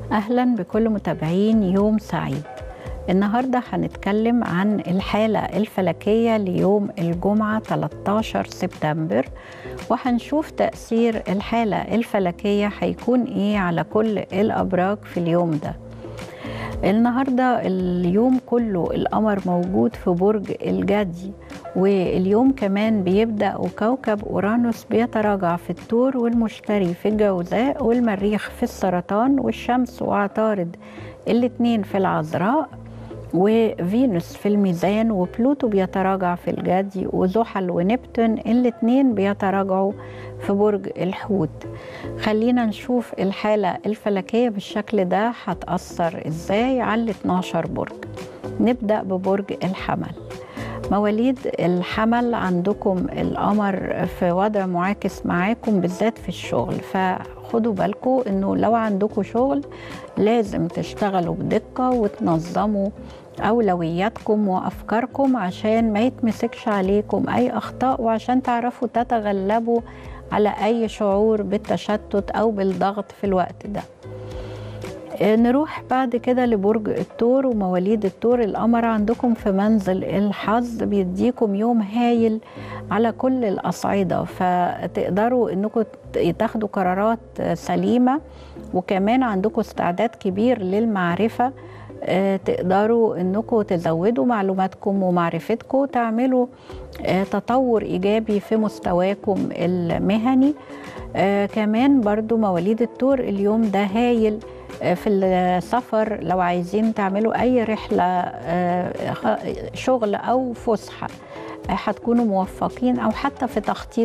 أهلا بكل متابعين يوم سعيد النهاردة هنتكلم عن الحالة الفلكية ليوم الجمعة 13 سبتمبر وهنشوف تأثير الحالة الفلكية هيكون إيه على كل الأبراج في اليوم ده النهاردة اليوم كله القمر موجود في برج الجدي واليوم كمان بيبدأ وكوكب أورانوس بيتراجع في الثور والمشتري في الجوزاء والمريخ في السرطان والشمس وعطارد الاتنين في العذراء وفينوس في الميزان وبلوتو بيتراجع في الجدي وزحل ونبتون الاتنين بيتراجعوا في برج الحوت خلينا نشوف الحالة الفلكية بالشكل ده هتأثر ازاي على ال 12 برج نبدأ ببرج الحمل مواليد الحمل عندكم القمر في وضع معاكس معاكم بالذات في الشغل فخدوا بالكم انه لو عندكم شغل لازم تشتغلوا بدقة وتنظموا أولوياتكم وأفكاركم عشان ما يتمسكش عليكم أي أخطاء وعشان تعرفوا تتغلبوا على أي شعور بالتشتت أو بالضغط في الوقت ده نروح بعد كده لبرج الثور ومواليد الثور القمر عندكم في منزل الحظ بيديكم يوم هايل على كل الأصعدة فتقدروا انكم تاخدوا قرارات سليمة وكمان عندكم استعداد كبير للمعرفة تقدروا انكم تزودوا معلوماتكم ومعرفتكم تعملوا تطور ايجابي في مستواكم المهني كمان برضو مواليد الثور اليوم ده هايل في السفر لو عايزين تعملوا اي رحله شغل او فسحه هتكونوا موفقين او حتى في تخطيط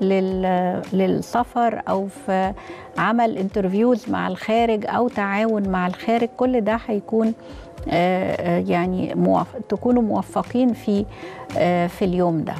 للسفر او في عمل انترفيوز مع الخارج او تعاون مع الخارج كل ده هيكون يعني موفق تكونوا موفقين في في اليوم ده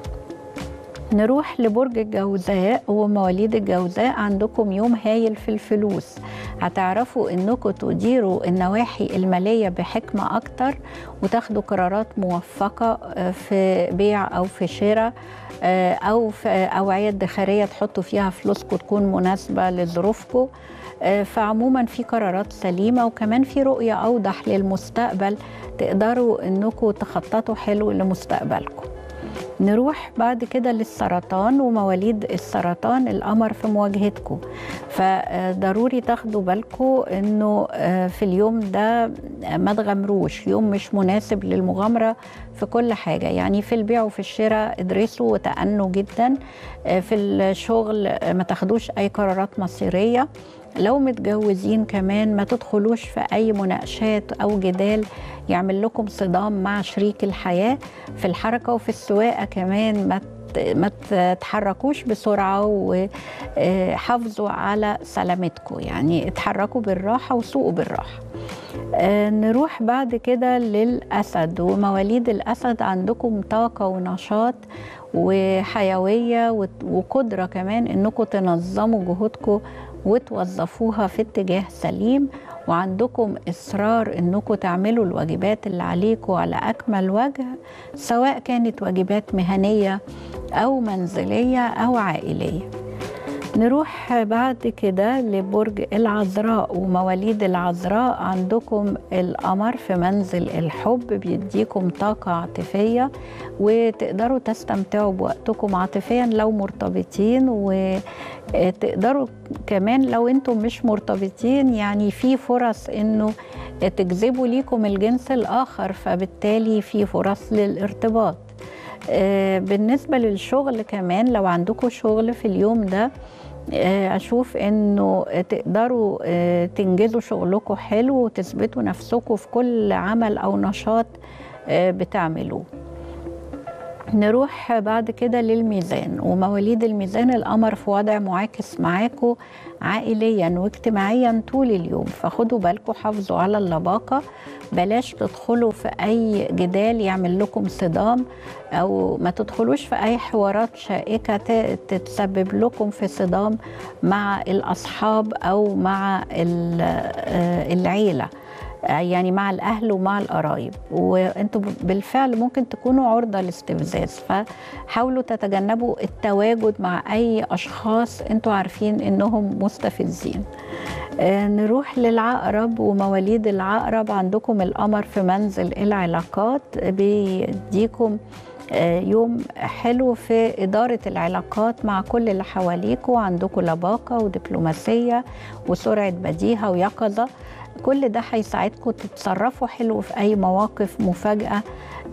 نروح لبرج الجوزاء ومواليد الجوزاء عندكم يوم هايل في الفلوس هتعرفوا انكم تديروا النواحي الماليه بحكمه اكتر وتاخدوا قرارات موفقه في بيع او في شراء او في اوعيه ادخاريه تحطوا فيها فلوسكم تكون مناسبه لظروفكم فعموما في قرارات سليمه وكمان في رؤيه اوضح للمستقبل تقدروا انكم تخططوا حلو لمستقبلكم نروح بعد كده للسرطان ومواليد السرطان القمر في مواجهتكم فضروري تاخدوا بالكم انه في اليوم ده ما تغامروش يوم مش مناسب للمغامره في كل حاجه يعني في البيع وفي الشراء ادرسوا وتأنوا جدا في الشغل ما تاخدوش اي قرارات مصيريه لو متجوزين كمان ما تدخلوش في اي مناقشات او جدال يعمل لكم صدام مع شريك الحياه في الحركه وفي السواقه كمان ما ما تتحركوش بسرعه وحافظوا على سلامتكم يعني اتحركوا بالراحه وسوقوا بالراحه نروح بعد كده للاسد ومواليد الاسد عندكم طاقه ونشاط وحيويه وقدره كمان انكم تنظموا جهودكم وتوظفوها في اتجاه سليم وعندكم اصرار انكم تعملوا الواجبات اللي عليكم على اكمل وجه سواء كانت واجبات مهنيه او منزليه او عائليه نروح بعد كده لبرج العذراء ومواليد العذراء عندكم القمر في منزل الحب بيديكم طاقة عاطفية وتقدروا تستمتعوا بوقتكم عاطفيا لو مرتبطين وتقدروا كمان لو انتم مش مرتبطين يعني في فرص انه تجذبوا ليكم الجنس الآخر فبالتالي في فرص للارتباط بالنسبة للشغل كمان لو عندكم شغل في اليوم ده اشوف انه تقدروا تنجزوا شغلكم حلو وتثبتوا نفسكم في كل عمل او نشاط بتعملوه نروح بعد كده للميزان ومواليد الميزان القمر في وضع معاكس معاكم عائليا واجتماعيا طول اليوم فخدوا بالكم حافظوا على اللباقة بلاش تدخلوا في أي جدال يعمل لكم صدام أو ما تدخلوش في أي حوارات شائكة تتسبب لكم في صدام مع الأصحاب أو مع العيلة يعني مع الاهل ومع القرايب وانتوا بالفعل ممكن تكونوا عرضه لاستفزاز فحاولوا تتجنبوا التواجد مع اي اشخاص انتوا عارفين انهم مستفزين نروح للعقرب ومواليد العقرب عندكم القمر في منزل العلاقات بيديكم يوم حلو في إدارة العلاقات مع كل اللي حواليكوا عندكم لباقة ودبلوماسية وسرعة بديهة ويقظة كل ده هيساعدكم تتصرفوا حلو في أي مواقف مفاجأة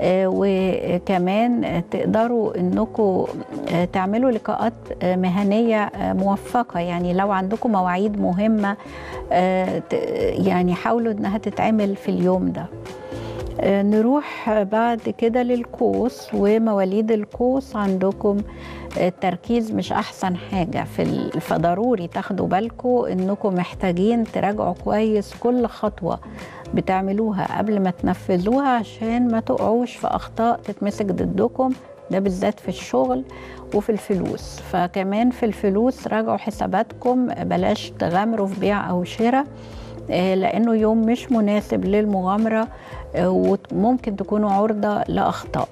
وكمان تقدروا انكم تعملوا لقاءات مهنيه موفقه يعني لو عندكم مواعيد مهمه يعني حاولوا انها تتعمل في اليوم ده نروح بعد كده للقوس ومواليد القوس عندكم التركيز مش احسن حاجه في فضروري تاخدوا بالكم انكم محتاجين تراجعوا كويس كل خطوه بتعملوها قبل ما تنفذوها عشان ما تقعوش في اخطاء تتمسك ضدكم ده بالذات في الشغل وفي الفلوس فكمان في الفلوس راجعوا حساباتكم بلاش تغامروا في بيع او شراء لانه يوم مش مناسب للمغامره وممكن تكونوا عرضه لاخطاء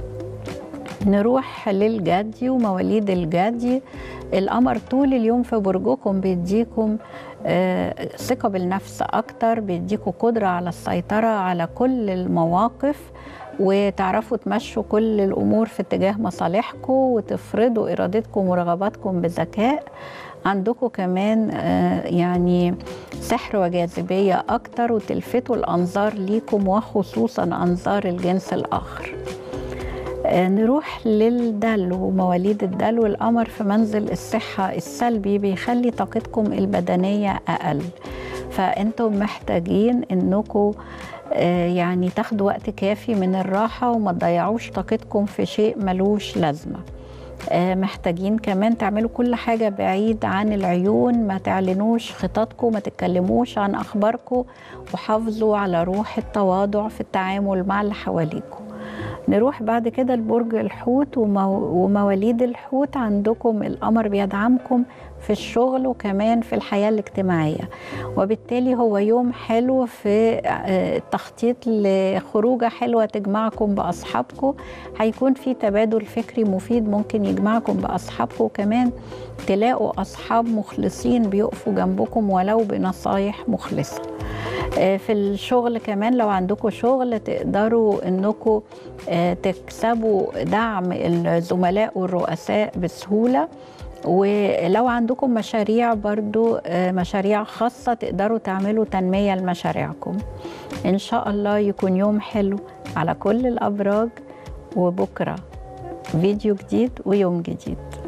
نروح للجدي ومواليد الجدي القمر طول اليوم في برجكم بيديكم ثقه بالنفس اكتر بيديكم قدره على السيطره على كل المواقف وتعرفوا تمشوا كل الامور في اتجاه مصالحكم وتفرضوا ارادتكم ورغباتكم بذكاء عندكم كمان يعني سحر وجاذبيه اكتر وتلفتوا الانظار ليكم وخصوصا انظار الجنس الاخر نروح للدلو مواليد الدلو القمر في منزل الصحة السلبي بيخلي طاقتكم البدنية أقل فأنتم محتاجين أنكم يعني تاخدوا وقت كافي من الراحة وما تضيعوش طاقتكم في شيء ملوش لازمة محتاجين كمان تعملوا كل حاجة بعيد عن العيون ما تعلنوش خططكم ما تتكلموش عن أخباركم وحافظوا على روح التواضع في التعامل مع اللي حواليكم نروح بعد كده لبرج الحوت ومواليد الحوت عندكم القمر بيدعمكم في الشغل وكمان في الحياة الاجتماعية وبالتالي هو يوم حلو في التخطيط لخروجة حلوة تجمعكم بأصحابكم هيكون في تبادل فكري مفيد ممكن يجمعكم بأصحابكم وكمان تلاقوا أصحاب مخلصين بيقفوا جنبكم ولو بنصايح مخلصة في الشغل كمان لو عندكم شغل تقدروا انكم تكسبوا دعم الزملاء والرؤساء بسهوله ولو عندكم مشاريع برضو مشاريع خاصة تقدروا تعملوا تنمية لمشاريعكم إن شاء الله يكون يوم حلو على كل الأبراج وبكرة فيديو جديد ويوم جديد